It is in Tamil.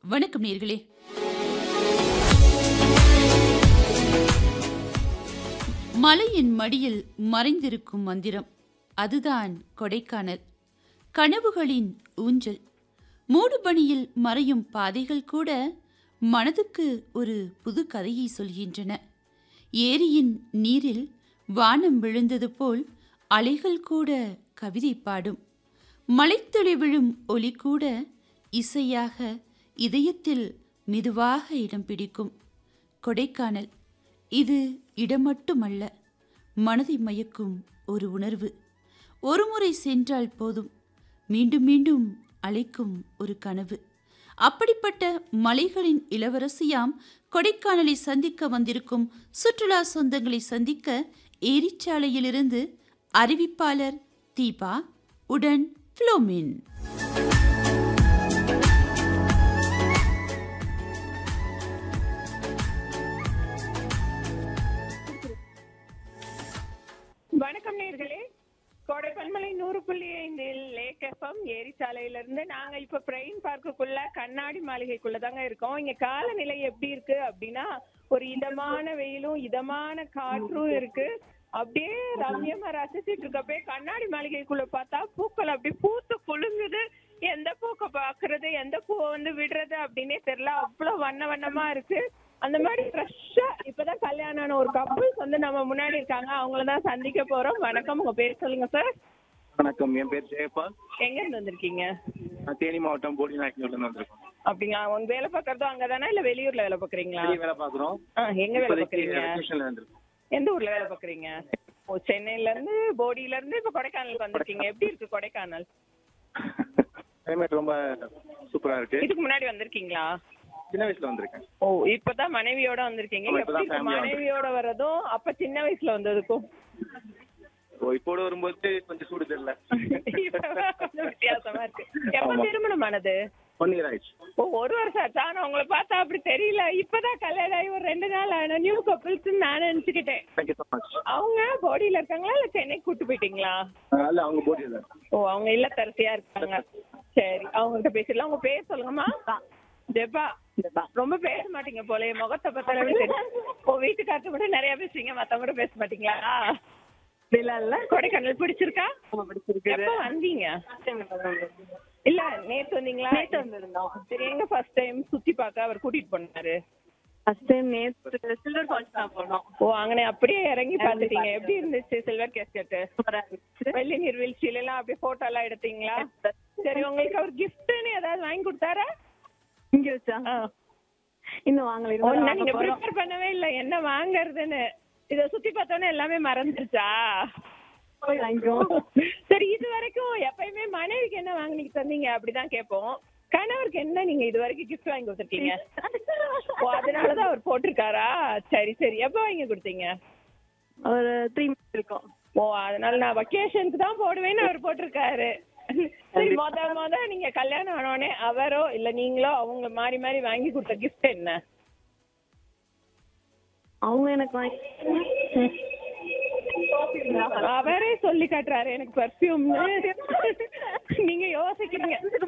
வணக்கம் நேர்களே மலையின் மடியில் மறைந்திருக்கும் மந்திரம் அதுதான் கொடைக்கானல் கனவுகளின் ஊஞ்சல் மூடுபனியில் மறையும் பாதைகள் கூட மனதுக்கு ஒரு புது கதையை சொல்கின்றன ஏரியின் நீரில் வானம் விழுந்தது போல் அலைகள் கூட கவிதை பாடும் மலைத்துளி விழும் ஒலி கூட இசையாக இதயத்தில் மெதுவாக இடம் பிடிக்கும் கொடைக்கானல் இது இடம் மட்டுமல்ல மனதை மயக்கும் ஒரு உணர்வு ஒருமுறை சென்றால் போதும் மீண்டும் மீண்டும் அழைக்கும் ஒரு கனவு அப்படிப்பட்ட மலைகளின் இளவரசியாம் கொடைக்கானலை சந்திக்க வந்திருக்கும் சுற்றுலா சொந்தங்களை சந்திக்க ஏரிச்சாலையிலிருந்து அறிவிப்பாளர் தீபா உடன் ஃப்ளோமின் வணக்கம் நேர்களே கோடைப்பன்மலை நூறு புள்ளி ஐந்தில் லேக் எஃப்எம் ஏரிச்சாலையில இருந்து நாங்க இப்ப பிரெயின் பார்க்குள்ள கண்ணாடி மாளிகைக்குள்ள தாங்க இருக்கோம் இங்க காலநிலை எப்படி இருக்கு அப்படின்னா ஒரு இதமான வெயிலும் இதமான காற்றும் இருக்கு அப்படியே ரம்யமா ரசிச்சிட்டு இருக்கப்பே கண்ணாடி மாளிகைக்குள்ள பார்த்தா பூக்கள் அப்படி பூத்து குலுங்குது எந்த பூக்க பாக்குறது எந்த பூவை வந்து விடுறது அப்படின்னே தெரியல அவ்வளவு வண்ண வண்ணமா இருக்கு அந்த மாதிரி ஃப்ரெஷ்ஷா இப்பதான் கல்யாணம் ஆன ஒரு கப்புள்ஸ் வந்து நம்ம முன்னாடி இருக்காங்க அவங்கள தான் சந்திக்க போறோம் வணக்கம் உங்க பேர் சொல்லுங்க சார் வணக்கம் என் பேர் ஜெயபால் எங்க இருந்து வந்திருக்கீங்க நான் தேனி மாவட்டம் போடி நாயக்கனூர்ல வந்திருக்கோம் அப்படிங்களா உங்க வேலை பார்க்கறதும் அங்கதானா இல்ல வெளியூர்ல வேலை பாக்குறீங்களா வெளிய வேலை பாக்குறோம் ஆ, எங்க வேலை இப்போதைக்கு பாக்குறீங்க வெக்கேஷன்ல வந்திருக்கோம் எந்த ஊர்ல வேலை பாக்குறீங்க ஓ சென்னையில இருந்து போடியில இருந்து இப்ப கொடைக்கானலுக்கு வந்திருக்கீங்க எப்படி இருக்கு கொடைக்கானல் கிளைமேட் ரொம்ப சூப்பரா இருக்கு இதுக்கு முன்னாடி வந்திருக்கீங்களா சின்ன வயசுல வந்திருக்கேன் ஓ இப்பதான் மனைவியோட வந்திருக்கீங்க ஆமா, எப்படி இப்பதான் இருக்கு family-ஆ மனைவியோட வர்றதும் அப்ப சின்ன வயசுல வந்ததுக்கும் ஓ இப்போட வரும்போது கொஞ்சம் சூடு தெரியல இப்பதான் கொஞ்சம் வித்தியாசமா இருக்கு எப்ப ஆமா. திருமணம் ஆனது ஒன் இயர் ஆயிடுச்சு ஓ ஒரு வருஷம் ஆச்சா ஆனா உங்களை பார்த்தா அப்படி தெரியல இப்பதான் கல்யாணம் ஆகி ஒரு ரெண்டு நாள் ஆன நியூ கப்பிள்ஸ் நான் நினைச்சுக்கிட்டேன் தேங்க்யூ ஸோ மச் அவங்க போடியில இருக்காங்களா இல்ல சென்னைக்கு கூட்டு போயிட்டீங்களா இல்ல அவங்க போடியில் ஓ அவங்க இல்லத்தரசியா இருக்காங்க சரி அவங்ககிட்ட பேசிடலாம் உங்க பேர் சொல்லுங்கம்மா ஜெபா ரொம்ப பேச மாட்டீங்க போல என் முகத்தை பார்த்தாலே தெரியும் ஓ வீட்டுக்காரத்து மட்டும் நிறைய பேசுவீங்க மத்தவங்க கூட பேச மாட்டீங்களா இல்ல இல்ல கொடைக்கானல் பிடிச்சிருக்கா எப்ப வந்தீங்க இல்ல நேத்து வந்தீங்களா நேத்து வந்திருந்தோம். சரி எங்க ஃபர்ஸ்ட் டைம் சுத்தி பார்க்க அவர் கூட்டிட்டு போனாரு ஃபர்ஸ்ட் டைம் நேத்து சில்வர் ஃபால்ஸ் தான் போனோம் ஓ அங்கனே அப்படியே இறங்கி பாத்துட்டீங்க எப்படி இருந்துச்சு சில்வர் கேஸ்கெட் சூப்பரா இருந்துச்சு வெள்ளி நீர்வீழ்ச்சியில எல்லாம் அப்படியே போட்டோ எல்லாம் எடுத்தீங்களா சரி உங்களுக்கு அவர் கிஃப்ட்னு ஏதாவது வாங்கி கொடுத்தாரா இங்க வச்சா ஆ. இன்னும் வாங்கல ஒண்ணு இருந்தாலும் நீங்க வாங்க போறோம். ப்ரிப்பேர் பண்ணவே இல்ல என்ன வாங்குறதுன்னு இத சுத்தி பார்த்தோன்னே எல்லாமே மறந்துருச்சா போய் வாங்கிக்குவோம் சரி இது வரைக்கும் எப்பயுமே மனைவிக்கு என்ன வாங்கிட்டு தந்தீங்க அப்படிதான் கேட்போம் கணவருக்கு என்ன நீங்க இது வரைக்கும் கிஃப்ட் வாங்கி கொடுத்துருக்கீங்க ஓ அதனாலதான் அவர் போட்டிருக்காரா சரி சரி எப்ப வாங்கி கொடுத்தீங்க ஒரு த்ரீ மந்த்ஸ் இருக்கும் ஓ அதனால நான் வெக்கேஷனுக்கு தான் போடுவேன்னு அவர் போட்டிருக்காரு சரி மொத மொத நீங்க கல்யாணம் ஆனோடனே அவரோ இல்ல நீங்களோ அவங்க மாறி மாறி வாங்கி கொடுத்த கிஃப்ட் என்ன அவங்க எனக்கு வாங்கி அவரே சொல்லி காட்டுறாரு எனக்கு பர்ஃபியூம்னு நீங்க யோசிக்கிறீங்க